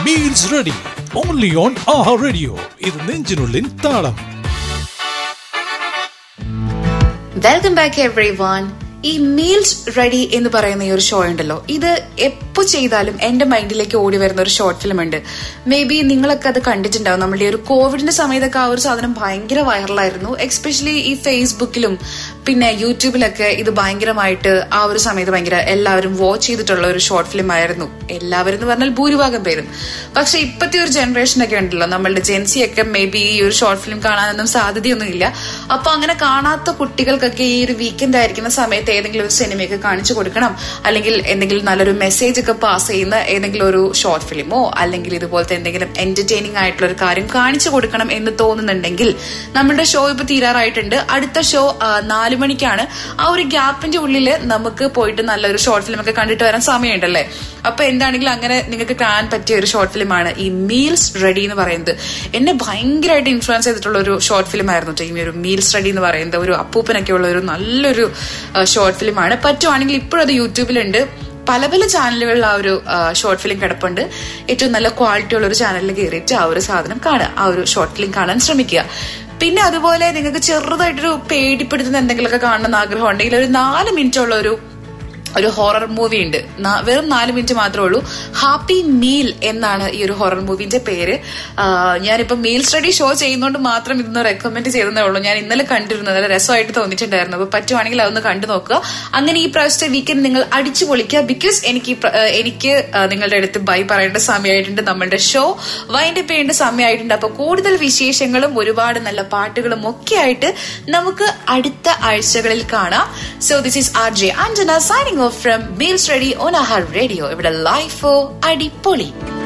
meals ready only on ആഹാ radio ഇത് നെഞ്ചിനുള്ളിൻ താളം വെൽക്കം ബാക്ക് എവ്രി വൺ ഈ മീൽസ് റെഡി എന്ന് പറയുന്ന ഈ ഒരു ഷോ ഉണ്ടല്ലോ ഇത് എപ്പോ ചെയ്താലും എന്റെ മൈൻഡിലേക്ക് ഓടി വരുന്ന ഒരു ഷോർട്ട് ഫിലിം ഉണ്ട് മേ ബി നിങ്ങളൊക്കെ അത് കണ്ടിട്ടുണ്ടാവും നമ്മുടെ ഈ ഒരു കോവിഡിന്റെ സമയത്തൊക്കെ ആ ഒരു സാധനം ഭയങ്കര വൈറലായിരുന്നു എക്സ്പെഷ്യലി ഈ ഫേസ്ബുക്കിലും പിന്നെ യൂട്യൂബിലൊക്കെ ഇത് ഭയങ്കരമായിട്ട് ആ ഒരു സമയത്ത് ഭയങ്കര എല്ലാവരും വാച്ച് ചെയ്തിട്ടുള്ള ഒരു ഷോർട്ട് ഫിലിം ആയിരുന്നു എല്ലാവരും എന്ന് പറഞ്ഞാൽ ഭൂരിഭാഗം പേരും പക്ഷെ ഇപ്പത്തെ ഒരു ജനറേഷൻ ഒക്കെ ഉണ്ടല്ലോ നമ്മളുടെ ജെൻസി ഒക്കെ മേ ബി ഈ ഒരു ഷോർട്ട് ഫിലിം കാണാനൊന്നും സാധ്യതയൊന്നുമില്ല അപ്പൊ അങ്ങനെ കാണാത്ത കുട്ടികൾക്കൊക്കെ ഈ ഒരു വീക്കെൻഡ് ആയിരിക്കുന്ന സമയത്ത് ഏതെങ്കിലും ഒരു സിനിമയൊക്കെ കാണിച്ചു കൊടുക്കണം അല്ലെങ്കിൽ എന്തെങ്കിലും നല്ലൊരു മെസ്സേജ് ഒക്കെ പാസ് ചെയ്യുന്ന ഏതെങ്കിലും ഒരു ഷോർട്ട് ഫിലിമോ അല്ലെങ്കിൽ ഇതുപോലത്തെ എന്തെങ്കിലും എന്റർടൈനിങ് ആയിട്ടുള്ള ഒരു കാര്യം കാണിച്ചു കൊടുക്കണം എന്ന് തോന്നുന്നുണ്ടെങ്കിൽ നമ്മുടെ ഷോ ഇപ്പൊ തീരാറായിട്ടുണ്ട് അടുത്ത ഷോ നാലു മണിക്കാണ് ആ ഒരു ഗ്യാപ്പിന്റെ ഉള്ളിൽ നമുക്ക് പോയിട്ട് നല്ലൊരു ഷോർട്ട് ഫിലിം ഒക്കെ കണ്ടിട്ട് വരാൻ സമയമുണ്ടല്ലേ അപ്പൊ എന്താണെങ്കിലും അങ്ങനെ നിങ്ങൾക്ക് കാണാൻ പറ്റിയ ഒരു ഷോർട്ട് ഫിലിമാണ് ഈ മീൽസ് റെഡി എന്ന് പറയുന്നത് എന്നെ ഭയങ്കരമായിട്ട് ഇൻഫ്ലുവൻസ് ചെയ്തിട്ടുള്ള ഒരു ഷോർട്ട് ഫിലിം ആയിരുന്നു കേട്ടോ ഈ ഒരു മീൽസ് റെഡി എന്ന് പറയുന്നത് ഒരു അപ്പൂപ്പനൊക്കെ ഉള്ള ഒരു നല്ലൊരു ഷോർട്ട് ഫിലിമാണ് പറ്റുവാണെങ്കിൽ ഇപ്പോഴും അത് യൂട്യൂബിലുണ്ട് പല പല ചാനലുകളിൽ ആ ഒരു ഷോർട്ട് ഫിലിം കിടപ്പുണ്ട് ഏറ്റവും നല്ല ക്വാളിറ്റി ഉള്ള ഒരു ചാനലിൽ കയറിയിട്ട് ആ ഒരു സാധനം കാണുക ആ ഒരു ഷോർട്ട് ഫിലിം കാണാൻ ശ്രമിക്കുക പിന്നെ അതുപോലെ നിങ്ങൾക്ക് ചെറുതായിട്ടൊരു പേടിപ്പെടുത്തുന്ന എന്തെങ്കിലുമൊക്കെ കാണണമെന്ന് ആഗ്രഹം ഉണ്ടെങ്കിൽ ഒരു നാല് മിനിറ്റ് ഉള്ള ഒരു ഒരു ഹൊറർ മൂവി ഉണ്ട് നാ- വെറും നാല് മിനിറ്റ് മാത്രമേ ഉള്ളൂ ഹാപ്പി മീൽ എന്നാണ് ഈ ഒരു ഹൊറർ മൂവിന്റെ പേര് ആ, ഞാനിപ്പോ മീൽ സ്റ്റഡി ഷോ ചെയ്യുന്നതുകൊണ്ട് മാത്രം ഇതൊന്ന് റെക്കമെൻഡ് ചെയ്തതേ ഉള്ളൂ ഞാൻ ഇന്നലെ കണ്ടിരുന്നു നല്ല രസമായിട്ട് തോന്നിയിട്ടുണ്ടായിരുന്നു അപ്പൊ പറ്റുവാണെങ്കിൽ അതൊന്ന് കണ്ടു നോക്കുക അങ്ങനെ ഈ പ്രാവശ്യത്തെ വീക്കെൻഡ് നിങ്ങൾ അടിച്ചു പൊളിക്കുക ബിക്കോസ് എനിക്ക് ഈ പ്ര- ആ, എനിക്ക് ആ, നിങ്ങളുടെ അടുത്ത് ബൈ പറയേണ്ട സമയമായിട്ടുണ്ട് നമ്മളുടെ ഷോ വൈൻഡ് അപ്പ് ചെയ്യേണ്ട സമയമായിട്ടുണ്ട് അപ്പൊ കൂടുതൽ വിശേഷങ്ങളും ഒരുപാട് നല്ല പാട്ടുകളും ഒക്കെ ആയിട്ട് നമുക്ക് അടുത്ത ആഴ്ചകളിൽ കാണാം so this is R J Anjana signing off from meals ready on ആഹാർ റേഡിയോ ഇവിടെ ലൈഫോ അടിപൊളി